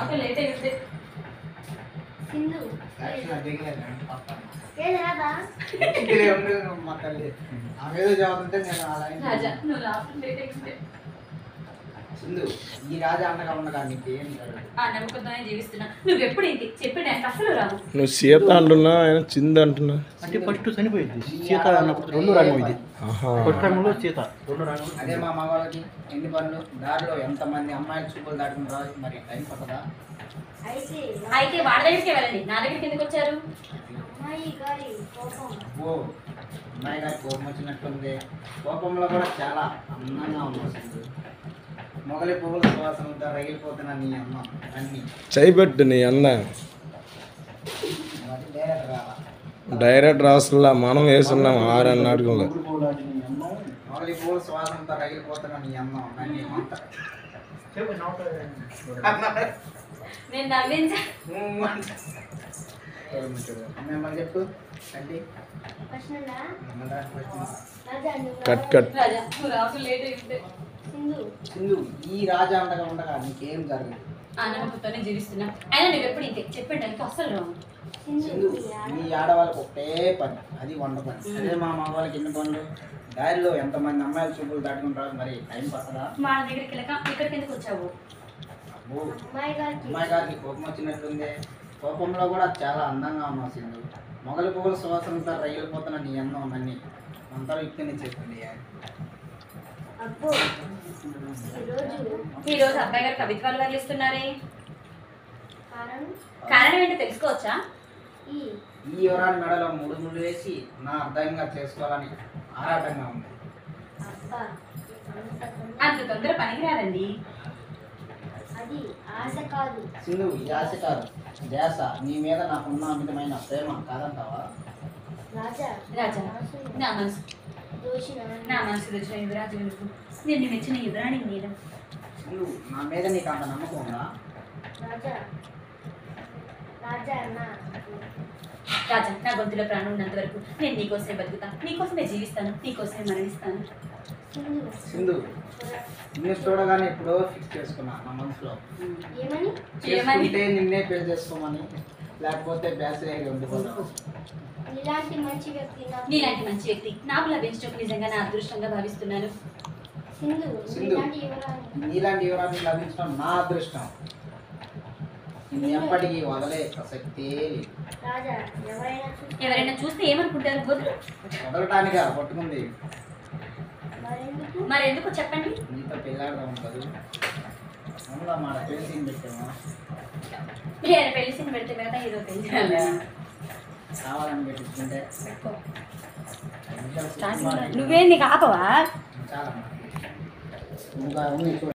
రావటం లేట్ అయింది సింధు యాక్షన్ అది దిగలేదు పక్కన. ఏది రాదా ఇక్కడే ఉండు మా తల్లి ఆమె ఏదో చదువుతుంటే నేను అలా అయింది. రాజా నువ్వు రావటం లేట్ అయింది సింధు ఈ రాజా అండగా ఉండగా నీకు ఏం జరగదు ఆ నమ్మకంతోనే జీవిస్తున్నా నువ్వు ఎప్పుడు ఇంటి చెప్పి నేను అసలు రావు నువ్వు సీత అంటున్నా ఆయన చింద అంటున్నా అంటే ఫస్ట్ చనిపోయింది సీత అన్నప్పుడు రెండు రంగం ఇది ఆహా ఫస్ట్ రంగంలో సీత రెండు రంగం అదే మా మగవాళ్ళకి ఎన్ని పనులు దారిలో ఎంతమంది అమ్మాయిలు చూపులు దాటుకుంటారు మరి టైం పట్టదా అయితే అయితే వాళ్ళ దగ్గరికి వెళ్ళండి నా దగ్గరికి ఎందుకు వచ్చారు అమ్మాయి గారి కోపం ఓ అమ్మాయి గారి కోపం వచ్చినట్టుంది కోపంలో కూడా చాలా అందంగా ఉంది సింధు మొగలి పువ్వుల సువాసనతో రగిలిపోతున్న నీ అమ్మ అన్ని చేయబెట్టు నీ అన్న మరి డైరెక్ట్ రావా డైరెక్ట్ రాసులా మనం వేసున్నాం ఆరు నాటకంలో గురు పోలాంటి నీ అన్నం మొగలి పువ్వుల సువాసనతో రగిలిపోతున్న నీ అమ్మ అన్ని అంత చెప్పు నవ్వుతా. నేను నవ్వించా మిమ్మల్ని చెప్పు అంటే ప్రశ్నలా మిమ్మల్ని question. రాజా నువ్వు కట్ కట్ రాజా నువ్వు రావటం లేట్ అయింది సింధు సింధు ఈ రాజా అండగా ఉండగా నీకేం జరగదు ఆ నమ్మకంతోనే జీవిస్తున్నా అయినా నువ్వు ఎప్పుడు ఇంతే చెప్పండి అసలు రావు సింధు సింధు నీ ఆడ- మీ ఆడవాళ్ళకి ఒకటే పని అది వంట పని అదే మా మగవాళ్ళకి ఎన్ని పనులు దారిలో ఎంతమంది అమ్మాయిలు చూపులు దాటుకుంటారు మరి టైం పట్టదా మా దగ్గరికి వెళ్ళక ఇక్కడికి ఎందుకు వచ్చావు అబ్బో అమ్మాయి గారికి అమ్మాయి గారికి కోపం వచ్చినట్టుంది కోపంలో కూడా చాలా అందంగా ఉన్నావు సింధు మొగలి పువ్వుల సువాసనతో రగిలిపోతున్న నీ అందం అన్నీ అంతా ఇక్కడనే చెప్పండి అబ్బో ఈరోజు ఈ రోజు అబ్బాయి గారు కవిత్వాలు వర్లిస్తున్నారే కారణం కారణం ఏంటో తెలుసుకోవచ్చా ఈ ఈ యువరాని మెడలో ముడు ముడు వేసి నా అర్థంగా చేసుకోవాలని ఆరాటంగా ఉంది అబ్బా అంత తొందర- అంత తొందర పనికి రాదండి అది ఆశ కాదు సింధు ఈ ఆశ కాదు ధ్యాస నీ మీద నాకున్న అమితమైన ప్రేమ కాదంటావా రాజా రాజా మనసు నా మనసు దోషిన నా మనసు వచ్చిన యువరాజు వెనుక నిన్ను మెచ్చిన యువరాణి నేను సింధు నా మీద నీకు అంత నమ్మకం ఉందా రాజా రాజా అన్న రాజా నా గొంతులో ప్రాణం ఉన్నంత వరకు నేను నీకోసమే బతుకుతా నీకోసమే జీవిస్తాను నీకోసమే మరణిస్తాను సింధు సింధు నిన్ను చూడగానే ఎప్పుడో ఫిక్స్ చేసుకున్నా నా మనసులో ఏమని ఏమని చేసుకుంటే నిన్నే పెళ్లి చేసుకోమని లేకపోతే బ్యాచిలర్ ఉండిపోతావు ఇలాంటి మంచి వ్యక్తి నాకు నీలాంటి మంచి వ్యక్తి నాకు లభించడం నిజంగా నా అదృష్టంగా భావిస్తున్నాను సింధు సింధు. ఇలాంటి యువరాణి నీలాంటి యువరాన్ని లభించడం నా అదృష్టం నిన్ను ఎప్పటికీ వదలే ప్రసక్తే లేదు రాజా ఎవరైనా చూస్తే ఎవరైనా చూస్తే ఏమనుకుంటారు వదులు వదలటానిగా పట్టుకుంది మరెందుకు మరి ఎందుకు చెప్పండి నీతో పెళ్ళాడదాం ఉంటుంది అవునా మాట తెలిసి పెట్టామా నేను పెళ్లి సీన్ పెడితే మిగతా హీరో పెళ్లి కావాలని పెట్టించుకుంటే నువ్వేం నీకు ఆపవా చాలా ఇంకా ఉంది చూడు